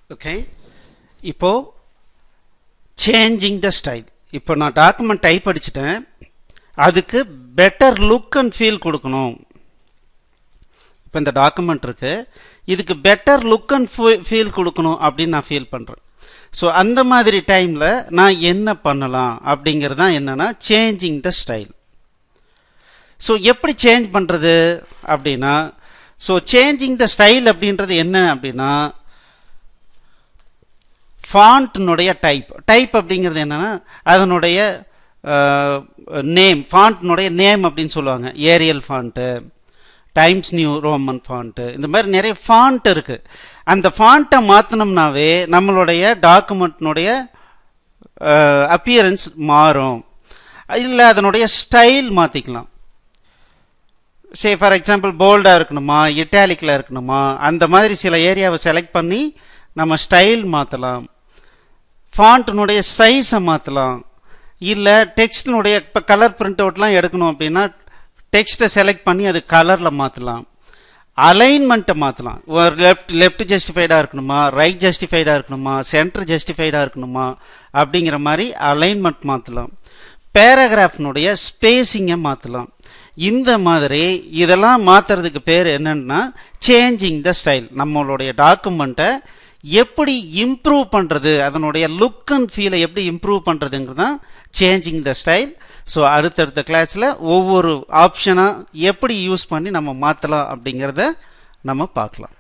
okay இப்போ changing the style இப்போ நான் டாக்குமெண்ட் டைப் அடிச்சிட்டேன் அதுக்கு பெட்டர் லுக் அண்ட் ஃபீல் கொடுக்கணும் இப்போ இந்த டாக்குமெண்ட் இருக்கு இதுக்கு பெட்டர் லுக் அண்ட் ஃபீல் கொடுக்கணும் அப்படின்னு நான் ஃபீல் பண்ணுறேன் ஸோ அந்த மாதிரி டைமில் நான் என்ன பண்ணலாம் அப்படிங்கிறது தான் என்னன்னா சேஞ்சிங் த ஸ்டைல் ஸோ எப்படி சேஞ்ச் பண்ணுறது அப்படின்னா ஸோ சேஞ்சிங் த ஸ்டைல் அப்படின்றது என்ன அப்படின்னா ஃபாண்ட்னுடைய டைப் டைப் அப்படிங்கிறது என்னன்னா அதனுடைய நேம் ஃபாண்ட்னுடைய நேம் அப்படின்னு சொல்லுவாங்க Arial font Times New Roman font இந்த மாதிரி நிறைய ஃபாண்ட் இருக்கு அந்த ஃபாண்ட்டை மாற்றினோம்னாவே நம்மளுடைய டாக்குமெண்ட்னுடைய அப்பியரன்ஸ் மாறும் இல்லை அதனுடைய ஸ்டைல் மாற்றிக்கலாம் சே ஃபார் எக்ஸாம்பிள் போல்டாக இருக்கணுமா இட்டாலிக்கில் இருக்கணுமா அந்த மாதிரி சில ஏரியாவை செலக்ட் பண்ணி நம்ம ஸ்டைல் மாற்றலாம் ஃபாண்ட்னுடைய சைஸை மாற்றலாம் இல்லை டெக்ஸ்டினுடைய இப்போ கலர் பிரிண்ட் அவுட்லாம் எடுக்கணும் அப்படின்னா டெக்ஸ்ட்டை செலக்ட் பண்ணி அது கலரில் மாற்றலாம் அலைன்மெண்ட்டை மாற்றலாம் ஒரு லெஃப்ட் லெஃப்ட் ஜஸ்டிஃபைடாக இருக்கணுமா ரைட் ஜஸ்டிஃபைடாக இருக்கணுமா சென்டர் ஜஸ்டிஃபைடாக இருக்கணுமா அப்படிங்கிற மாதிரி அலைன்மெண்ட் மாற்றலாம் பேராகிராஃப்னுடைய ஸ்பேஸிங்கை மாற்றலாம் இந்த மாதிரி இதெல்லாம் மாற்றுறதுக்கு பேர் என்னன்னா சேஞ்சிங் த ஸ்டைல் நம்மளுடைய டாக்குமெண்ட்டை எப்படி இம்ப்ரூவ் பண்ணுறது அதனுடைய லுக் அண்ட் ஃபீலை எப்படி இம்ப்ரூவ் பண்ணுறதுங்கிறது தான் சேஞ்சிங் த ஸ்டைல் ஸோ அடுத்தடுத்த கிளாஸில் ஒவ்வொரு ஆப்ஷனாக எப்படி யூஸ் பண்ணி நம்ம மாற்றலாம் அப்படிங்கிறத நம்ம பார்க்கலாம்